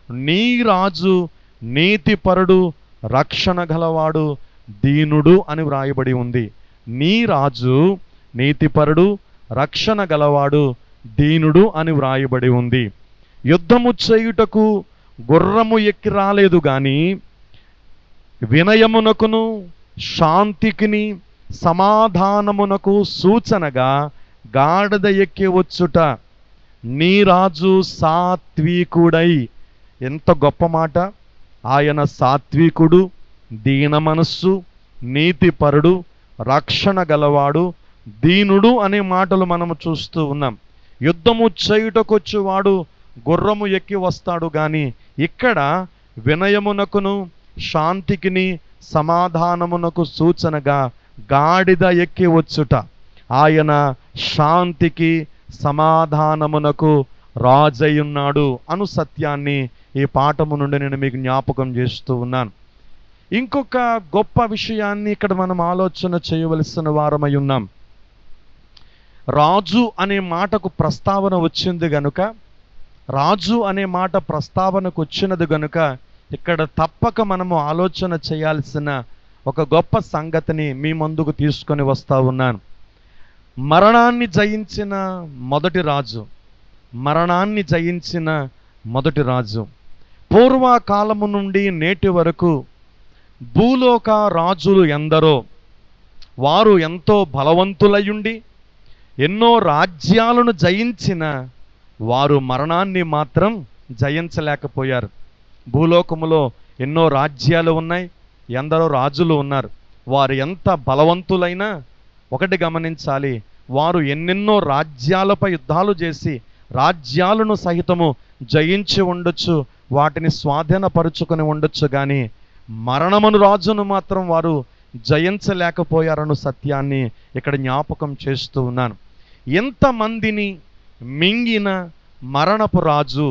నీ రాజు నీతిపరుడు రక్షణ గలవాడు దీనుడు అని వ్రాయబడి ఉంది నీ రాజు నీతిపరుడు రక్షణ గలవాడు దీనుడు అని వ్రాయబడి ఉంది యుద్ధము చేయుటకు గుర్రము ఎక్కి రాలేదు గాని వినయమునకును శాంతికిని సమాధానమునకు సూచనగా గాడిద ఎక్కి వచ్చుట నీ రాజు సాత్వికుడై ఎంత గొప్ప మాట ఆయన సాత్వికుడు దీన మనస్సు నీతిపరుడు రక్షణ గలవాడు దీనుడు అనే మాటలు మనము చూస్తూ ఉన్నాం యుద్ధము చేయుటకొచ్చువాడు గుర్రము ఎక్కి వస్తాడు గాని ఇక్కడ వినయమునకును శాంతికిని సమాధానమునకు సూచనగా గాడిద ఎక్కి వచ్చుట ఆయన శాంతికి సమాధానమునకు రాజయ్యున్నాడు అను సత్యాన్ని ఈ పాఠము నుండి నేను మీకు జ్ఞాపకం చేస్తూ ఉన్నాను ఇంకొక గొప్ప విషయాన్ని ఇక్కడ మనం ఆలోచన చేయవలసిన వారమై ఉన్నాం రాజు అనే మాటకు ప్రస్తావన వచ్చింది గనుక రాజు అనే మాట ప్రస్తావనకు వచ్చినది గనుక ఇక్కడ తప్పక మనము ఆలోచన చేయాల్సిన ఒక గొప్ప సంగతిని మీ ముందుకు తీసుకొని వస్తా ఉన్నాను మరణాన్ని జయించిన మొదటి రాజు మరణాన్ని జయించిన మొదటి రాజు పూర్వకాలము నుండి నేటి వరకు భూలోక రాజులు ఎందరో వారు ఎంతో బలవంతులయుండి ఎన్నో రాజ్యాలను జయించిన వారు మరణాన్ని మాత్రం జయించలేకపోయారు భూలోకములో ఎన్నో రాజ్యాలు ఉన్నాయి ఎందరో రాజులు ఉన్నారు వారు ఎంత బలవంతులైనా ఒకటి గమనించాలి వారు ఎన్నెన్నో రాజ్యాలపై యుద్ధాలు చేసి రాజ్యాలను సహితము జయించి ఉండొచ్చు వాటిని స్వాధీనపరుచుకొని ఉండొచ్చు కానీ మరణమును రాజును మాత్రం వారు జయించలేకపోయారను సత్యాన్ని ఇక్కడ జ్ఞాపకం చేస్తూ ఉన్నాను ఎంతమందిని మింగిన మరణపు రాజు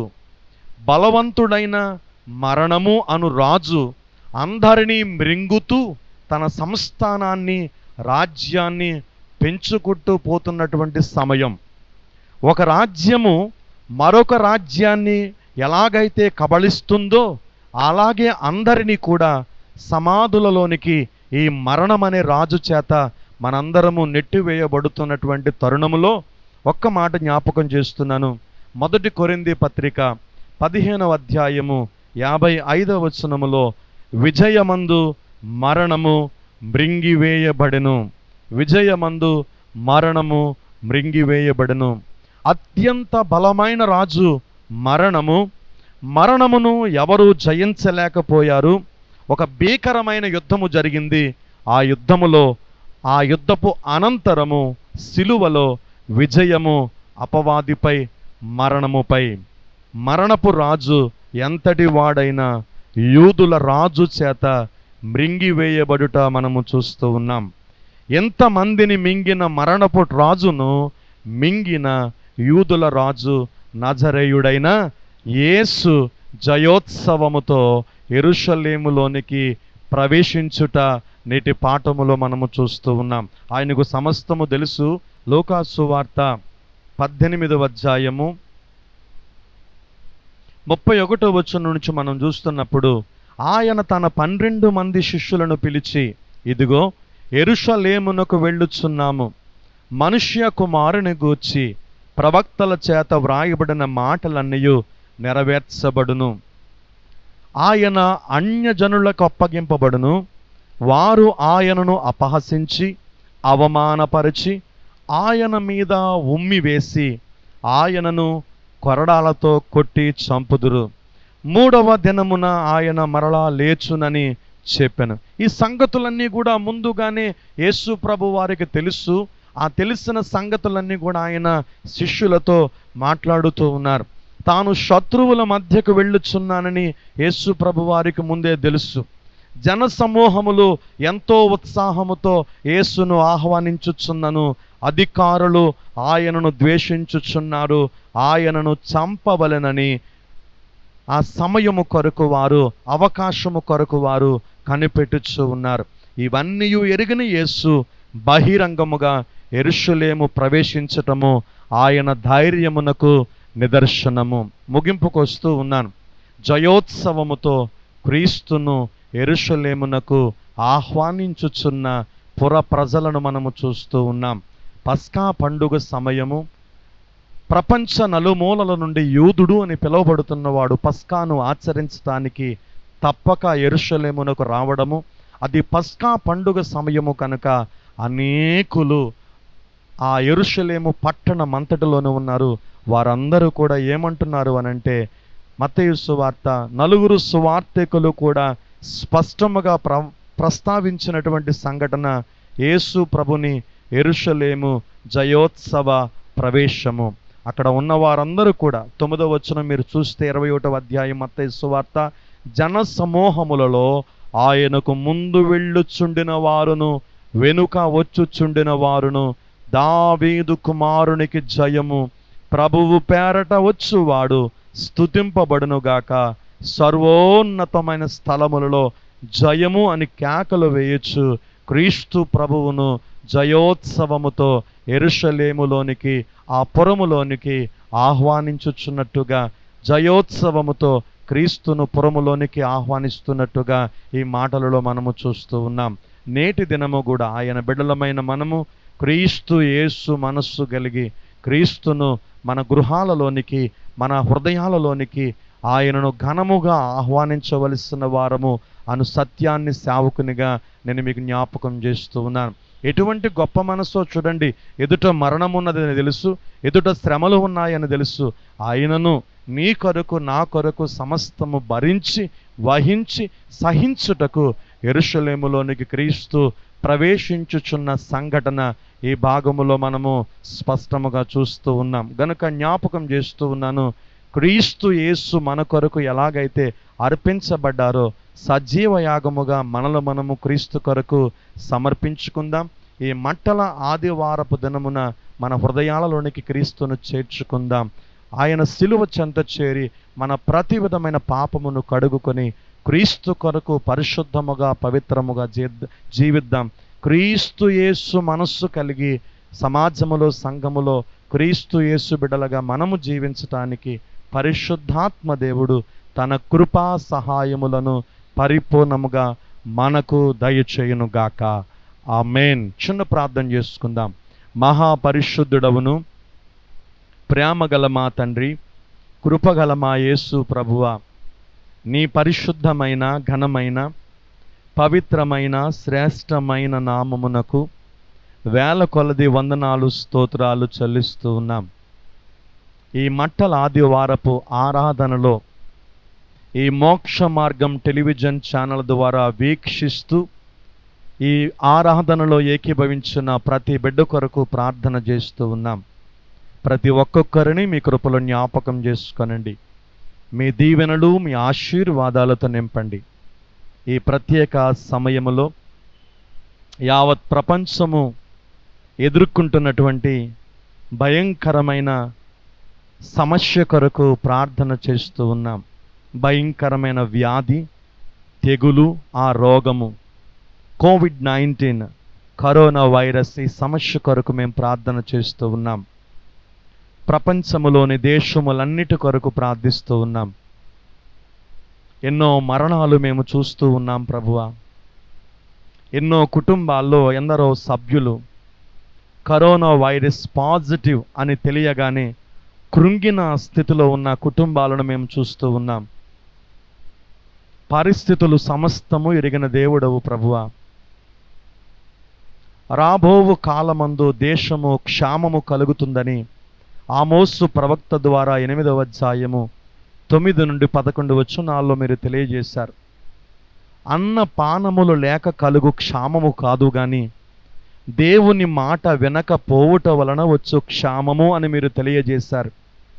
బలవంతుడైన మరణము అను రాజు అందరినీ మృంగుతూ తన సంస్థానాన్ని రాజ్యాన్ని పెంచుకుంటూ పోతున్నటువంటి సమయం ఒక రాజ్యము మరొక రాజ్యాన్ని ఎలాగైతే కబళిస్తుందో అలాగే అందరినీ కూడా సమాధులలోనికి ఈ మరణం అనే రాజు చేత మనందరము నెట్టివేయబడుతున్నటువంటి తరుణములో ఒక్క మాట జ్ఞాపకం చేస్తున్నాను మొదటి కొరింది పత్రిక పదిహేనవ అధ్యాయము యాభై ఐదవ వచనములో విజయమందు మరణము మృంగివేయబడెను విజయమందు మరణము మృంగివేయబడెను అత్యంత బలమైన రాజు మరణము మరణమును ఎవరు జయించలేకపోయారు ఒక భీకరమైన యుద్ధము జరిగింది ఆ యుద్ధములో ఆ యుద్ధపు అనంతరము సిలువలో విజయము అపవాదిపై మరణముపై మరణపు రాజు ఎంతటి వాడైనా యూదుల రాజు చేత మృంగివేయబడుట మనము చూస్తూ ఉన్నాం ఎంతమందిని మింగిన మరణపు రాజును మింగిన యూదుల రాజు నజరేయుడైన యేసు జయోత్సవముతో ఎరుషలేములోనికి ప్రవేశించుట నేటి పాఠములో మనము చూస్తూ ఉన్నాం ఆయనకు సమస్తము తెలుసు లోకాసు వార్త పద్దెనిమిదవ అధ్యాయము ముప్పై ఒకటో వచ్చిన నుంచి మనం చూస్తున్నప్పుడు ఆయన తన పన్నెండు మంది శిష్యులను పిలిచి ఇదిగో ఎరుషలేమునకు వెళ్ళుచున్నాము మనుష్య కుమారుని గూర్చి ప్రవక్తల చేత వ్రాయబడిన మాటలన్నీ నెరవేర్చబడును ఆయన అన్యజనులకు అప్పగింపబడును వారు ఆయనను అపహసించి అవమానపరిచి ఆయన మీద ఉమ్మి వేసి ఆయనను కొరడాలతో కొట్టి చంపుదురు మూడవ దినమున ఆయన మరలా లేచునని చెప్పాను ఈ సంగతులన్నీ కూడా ముందుగానే యేసు ప్రభు వారికి తెలుసు ఆ తెలిసిన సంగతులన్నీ కూడా ఆయన శిష్యులతో మాట్లాడుతూ ఉన్నారు తాను శత్రువుల మధ్యకు వెళ్ళుచున్నానని యేసు ప్రభు వారికి ముందే తెలుసు జన సమూహములు ఎంతో ఉత్సాహముతో యేసును ఆహ్వానించుచున్నను అధికారులు ఆయనను ద్వేషించుచున్నారు ఆయనను చంపవలెనని ఆ సమయము కొరకు వారు అవకాశము కొరకు వారు కనిపెట్టుచు ఉన్నారు ఇవన్నీ ఎరిగిన యేసు బహిరంగముగా ఎరుషులేము ప్రవేశించటము ఆయన ధైర్యమునకు నిదర్శనము ముగింపుకు వస్తూ ఉన్నాను జయోత్సవముతో క్రీస్తును ఎరుషలేమునకు ఆహ్వానించుచున్న పుర ప్రజలను మనము చూస్తూ ఉన్నాం పస్కా పండుగ సమయము ప్రపంచ నలుమూలల నుండి యూదుడు అని పిలువబడుతున్నవాడు పస్కాను ఆచరించడానికి తప్పక ఎరుషలేమునకు రావడము అది పస్కా పండుగ సమయము కనుక అనేకులు ఆ ఎరుషలేము పట్టణం అంతటిలోనూ ఉన్నారు వారందరూ కూడా ఏమంటున్నారు అనంటే మత్తయి సువార్త నలుగురు సువార్తికులు కూడా స్పష్టముగా ప్ర ప్రస్తావించినటువంటి సంఘటన యేసు ప్రభుని ఎరుషలేము జయోత్సవ ప్రవేశము అక్కడ ఉన్న వారందరూ కూడా తొమ్మిదవ వచనం మీరు చూస్తే ఇరవై ఒకటవ అధ్యాయం మత్తయి సువార్త జన సమూహములలో ఆయనకు ముందు వెళ్ళుచుండిన వారును వెనుక వచ్చుచుండిన వారును దావీదు కుమారునికి జయము ప్రభువు పేరట వచ్చువాడు స్తుతింపబడునుగాక సర్వోన్నతమైన స్థలములలో జయము అని కేకలు వేయచ్చు క్రీస్తు ప్రభువును జయోత్సవముతో ఎరుషలేములోనికి ఆ పురములోనికి ఆహ్వానించుచున్నట్టుగా జయోత్సవముతో క్రీస్తును పురములోనికి ఆహ్వానిస్తున్నట్టుగా ఈ మాటలలో మనము చూస్తూ ఉన్నాం నేటి దినము కూడా ఆయన బిడ్డలమైన మనము క్రీస్తు యేసు మనస్సు కలిగి క్రీస్తును మన గృహాలలోనికి మన హృదయాలలోనికి ఆయనను ఘనముగా ఆహ్వానించవలసిన వారము అను సత్యాన్ని సేవకునిగా నేను మీకు జ్ఞాపకం చేస్తూ ఉన్నాను ఎటువంటి గొప్ప మనసో చూడండి ఎదుట మరణం ఉన్నదని తెలుసు ఎదుట శ్రమలు ఉన్నాయని తెలుసు ఆయనను నీ కొరకు నా కొరకు సమస్తము భరించి వహించి సహించుటకు ఎరుషలేములోనికి క్రీస్తు ప్రవేశించుచున్న సంఘటన ఈ భాగములో మనము స్పష్టముగా చూస్తూ ఉన్నాం గనుక జ్ఞాపకం చేస్తూ ఉన్నాను క్రీస్తు యేసు మన కొరకు ఎలాగైతే అర్పించబడ్డారో సజీవ యాగముగా మనలో మనము క్రీస్తు కొరకు సమర్పించుకుందాం ఈ మట్టల ఆదివారపు దినమున మన హృదయాలలోనికి క్రీస్తును చేర్చుకుందాం ఆయన సిలువ చెంత చేరి మన ప్రతి విధమైన పాపమును కడుగుకొని క్రీస్తు కొరకు పరిశుద్ధముగా పవిత్రముగా జీద్- జీవిద్దాం క్రీస్తు యేసు మనస్సు కలిగి సమాజములో సంఘములో క్రీస్తు యేసు బిడలగా మనము జీవించటానికి పరిశుద్ధాత్మ దేవుడు తన కృపా సహాయములను పరిపూర్ణముగా మనకు దయచేయునుగాక ఆ మెయిన్ చిన్న ప్రార్థన చేసుకుందాం మహాపరిశుద్ధుడవును ప్రేమగల మా తండ్రి కృపగల మా యేసు ప్రభువ నీ పరిశుద్ధమైన ఘనమైన పవిత్రమైన శ్రేష్టమైన నామమునకు వేల కొలది వందనాలు స్తోత్రాలు చెల్లిస్తూ ఉన్నాం ఈ మట్టల ఆదివారపు ఆరాధనలో ఈ మోక్ష మార్గం టెలివిజన్ ఛానల్ ద్వారా వీక్షిస్తూ ఈ ఆరాధనలో ఏకీభవించిన ప్రతి బిడ్డ కొరకు ప్రార్థన చేస్తూ ఉన్నాం ప్రతి ఒక్కొక్కరిని మీ కృపలో జ్ఞాపకం చేసుకొనండి మీ దీవెనలు మీ ఆశీర్వాదాలతో నింపండి ఈ ప్రత్యేక సమయములో యావత్ ప్రపంచము ఎదుర్కొంటున్నటువంటి భయంకరమైన సమస్య కొరకు ప్రార్థన చేస్తూ ఉన్నాం భయంకరమైన వ్యాధి తెగులు ఆ రోగము కోవిడ్ నైన్టీన్ కరోనా వైరస్ ఈ సమస్య కొరకు మేము ప్రార్థన చేస్తూ ఉన్నాం ప్రపంచములోని దేశములన్నిటి కొరకు ప్రార్థిస్తూ ఉన్నాం ఎన్నో మరణాలు మేము చూస్తూ ఉన్నాం ప్రభువ ఎన్నో కుటుంబాల్లో ఎందరో సభ్యులు కరోనా వైరస్ పాజిటివ్ అని తెలియగానే కృంగిన స్థితిలో ఉన్న కుటుంబాలను మేము చూస్తూ ఉన్నాం పరిస్థితులు సమస్తము ఎరిగిన దేవుడవు ప్రభువా రాబోవు కాలమందు దేశము క్షామము కలుగుతుందని ఆమోసు ప్రవక్త ద్వారా ఎనిమిదవ అధ్యాయము తొమ్మిది నుండి పదకొండు వచనాల్లో మీరు తెలియజేశారు అన్న పానములు లేక కలుగు క్షామము కాదు గాని దేవుని మాట వినకపోవుట వలన వచ్చు క్షామము అని మీరు తెలియజేశారు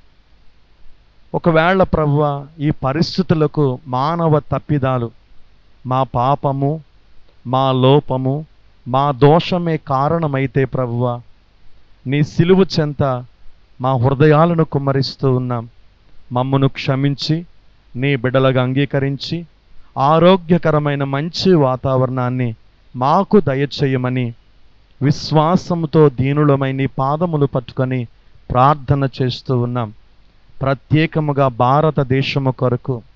ఒకవేళ ప్రభువ ఈ పరిస్థితులకు మానవ తప్పిదాలు మా పాపము మా లోపము మా దోషమే కారణమైతే ప్రభువ నీ సిలువ చెంత మా హృదయాలను కుమ్మరిస్తూ ఉన్నాం మమ్మను క్షమించి నీ బిడ్డలుగా అంగీకరించి ఆరోగ్యకరమైన మంచి వాతావరణాన్ని మాకు దయచేయమని విశ్వాసముతో దీనులమై నీ పాదములు పట్టుకొని ప్రార్థన చేస్తూ ఉన్నాం ప్రత్యేకముగా భారతదేశము కొరకు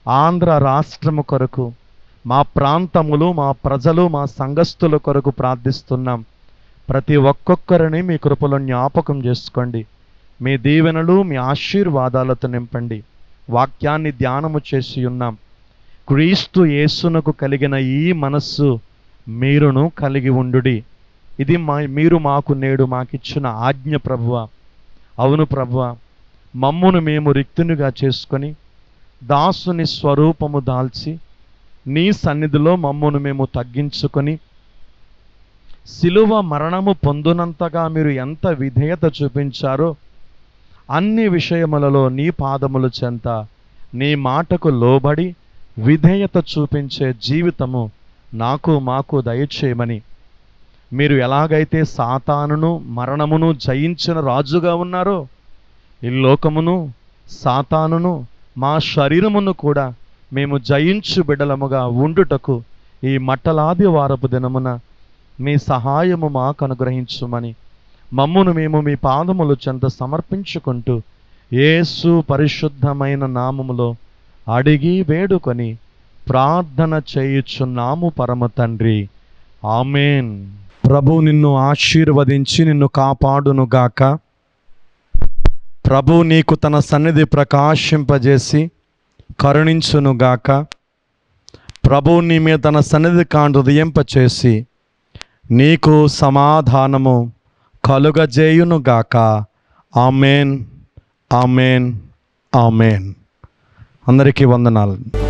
ఆంధ్ర రాష్ట్రము కొరకు మా ప్రాంతములు మా ప్రజలు మా సంఘస్థుల కొరకు ప్రార్థిస్తున్నాం ప్రతి ఒక్కొక్కరిని మీ కృపలో జ్ఞాపకం చేసుకోండి మీ దీవెనలు మీ ఆశీర్వాదాలతో నింపండి వాక్యాన్ని ధ్యానము చేసి ఉన్నాం క్రీస్తు యేసునకు కలిగిన ఈ మనస్సు మీరును కలిగి ఉండుడి ఇది మా మీరు మాకు నేడు మాకిచ్చిన ఆజ్ఞ ప్రభువ అవును ప్రభువ మమ్మును మేము రిక్తునిగా చేసుకొని దాసుని స్వరూపము దాల్చి నీ సన్నిధిలో మమ్మును మేము తగ్గించుకొని శిలువ మరణము పొందునంతగా మీరు ఎంత విధేయత చూపించారో అన్ని విషయములలో నీ పాదముల చెంత నీ మాటకు లోబడి విధేయత చూపించే జీవితము నాకు మాకు దయచేయమని మీరు ఎలాగైతే సాతానును మరణమును జయించిన రాజుగా ఉన్నారో ఈ లోకమును సాతానును మా శరీరమును కూడా మేము జయించు బిడలముగా ఉండుటకు ఈ మట్టలాది వారపు దినమున మీ సహాయము మాకు అనుగ్రహించుమని మమ్మును మేము మీ పాదములు చెంత సమర్పించుకుంటూ యేసు పరిశుద్ధమైన నామములో అడిగి వేడుకొని ప్రార్థన చేయుచున్నాము పరమ తండ్రి ఆమెన్ ప్రభు నిన్ను ఆశీర్వదించి నిన్ను కాపాడునుగాక ప్రభు నీకు తన సన్నిధి ప్రకాశింపజేసి కరుణించునుగాక ప్రభు నీ మీద తన సన్నిధి కాండ్రదింపచేసి నీకు సమాధానము కలుగజేయునుగాక ఆమెన్ ఆమెన్ ఆమెన్ అందరికీ వందనాలు